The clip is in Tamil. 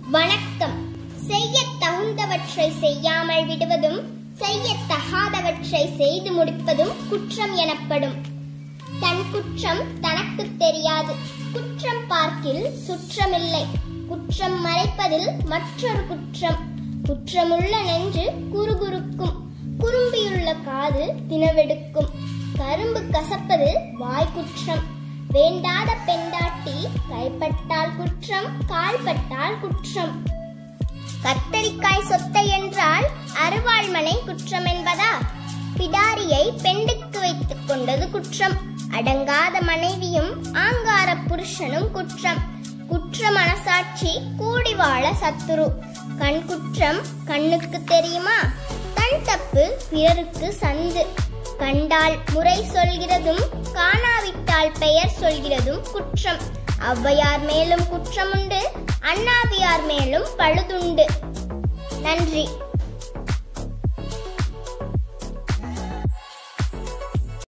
வணக்கம் செய்யத் தகுந்தவற்றை செய்யாமல் விடுவதும் செய்யத் தகாதவற்றை செய்து முடிப்பதும் குற்றம் எனப்படும் தன் குற்றம் தனக்குத் தெரியாது குற்றம் பார்க்கில் சுற்றமில்லை குற்றம் மறைப்பதில் மற்றொரு குற்றம் குற்றமுள்ள நெஞ்சு குறுகுறுக்கும் குறும்பியுள்ள காது தினவெடுக்கும் கரும்பு கசப்பது வாய் குற்றம் வேண்டாத பெண்டாட்டி கைப்பட்டால் குற்றம் கால்பட்டால் குற்றம் கத்தரிக்காய் சொத்தை என்றால் அருவாள்மனை குற்றம் என்பதா பிடாரியை பெண்டுக்கு வைத்துக் கொண்டது குற்றம் அடங்காத மனைவியும் ஆங்கார புருஷனும் குற்றம் குற்ற மனசாட்சி கூடி வாழ சத்துரு கண் குற்றம் கண்ணுக்கு தெரியுமா தன் தப்பு பிறருக்கு சந்து கண்டால் முறை சொல்கிறதும் காணாவிட்டால் பெயர் சொல்கிறதும் குற்றம் ஔவையார் மேலும் குற்றமுண்டு அண்ணாவியார் மேலும் பழுதுண்டு நன்றி